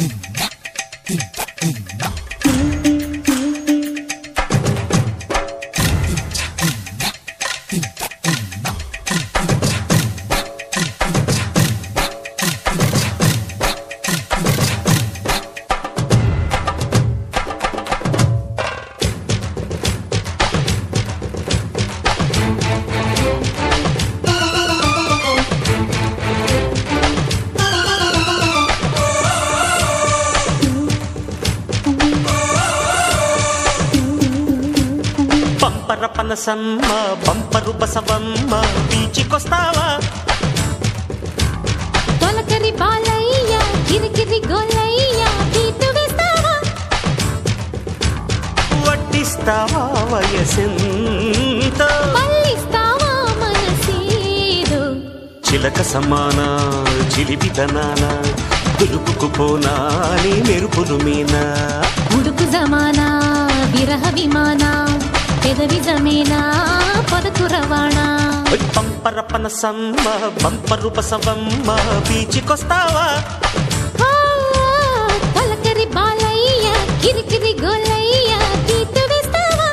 పంపర పనసమ్మ పంపరు బసవమ్మ బీచికొస్తావా తొలకరి బాలయ్య కిరికిరి గోలయ్య బీటు వేస్తావా వడ్డిస్తావా వయసెంత మళ్ళిస్తావా మనసేదో చిలక సమాన చిలిపితనాన దులుపుకు పోనా నీ మెరుపులు మీనా ఉడుకు జమానా విరహ విమానా పెదవి జమేనా పొదకు రవాణా ఓయ్ పంపర పనసమ్మ పంపరు బసవమ్మ బీచికొస్తావా ఆ, తొలకరి బాలయ్య కిరికిరి గోలయ్య బీటు వేస్తావా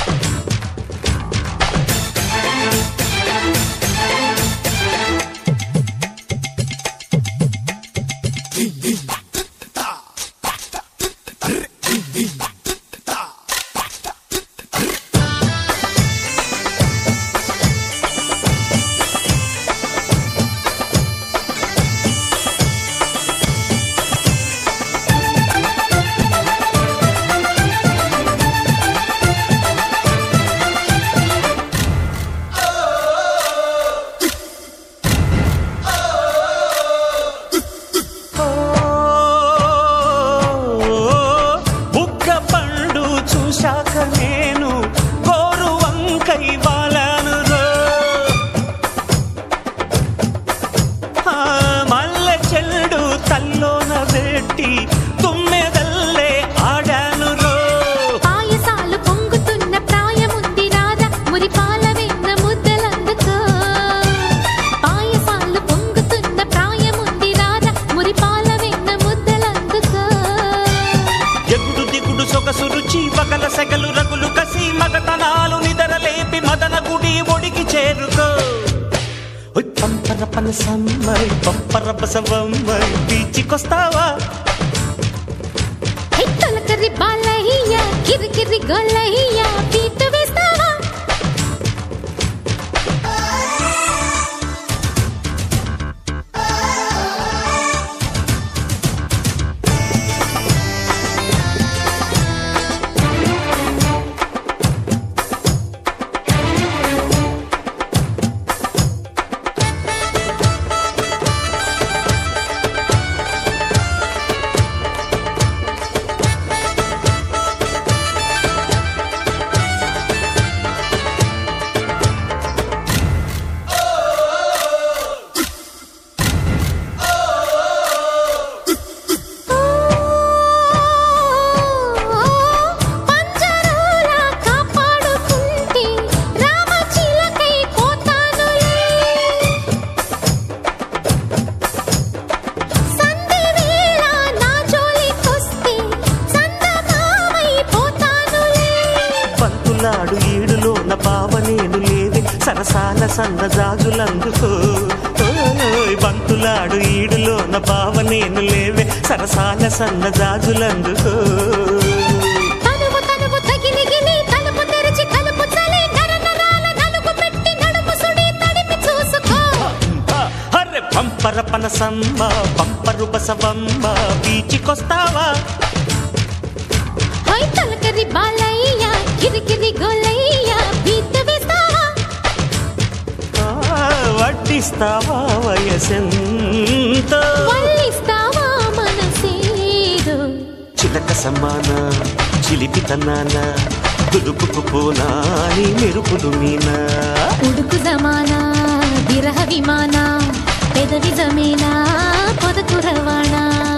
బుగ్గ పండు చూశాక నేను గోరు వంకై వాలాను రో. ఆ మల్లె చెల్డు తల్లోన పెట్టి తుమ్మెదల్లే ఆడాను రో పాయసాలు పొంగుతున్న ప్రాయముంది రాధ మురిపాల వెన్న ముద్దలందుకో పాయసాలు పొంగుతున్న ప్రాయముంది రాధ మురిపాల వెన్న ముద్దలందుకో ఎగుడు దిగుడు సొగసు రుచి వగల సెగలు రగులు కసి మగతనాలు నిదరలేపి మదన గుడి ఒడికి చేరుకో ఒయ్ పంపర పనసమ్మై పంపర బసవమ్మై బీచికొస్తావా హే తొలకరి బాలయ్య కిరికిరి గొల్లయ్య పీట వేస్తావా పంజరంలా కాపాడుకుంటే రామచిలకై పోతానులే సంధి వేళ నా జోలికొస్తే చందమామై పోతానులే పంతులాడు ఈడులోన బావ నేను లేవే సరసాల సన్న జాజులందుకో ఓయ్ బంతులాడు ఈడులోన బావ నేను లేవే సరసాల సన్న జాజులందుకో తనువు తనువు తగిలిగిలి తలుపు తెరిచి కలుపు చలి నరనరాల నలుగు పెట్టి నడుము సుడి తడిపి చూసుకో అరే పంపర పనసమ్మ పంపరు బసవమ్మ బీచికొస్తావా హై తలకరి బాలయ్య కిరికిరి గోలయ్య బీత వేస్తావా ఆ, వడ్డిస్తావా వయసెంత వల్లిస్తావా మనసేదో చిలక సమాన చిలిపితనాన దులుపుకు పోనా నీ మెరుపులు మీనా ఉడుకు జమానా విరహ విమానా పెదవి జమేనా పొదకు రవాణా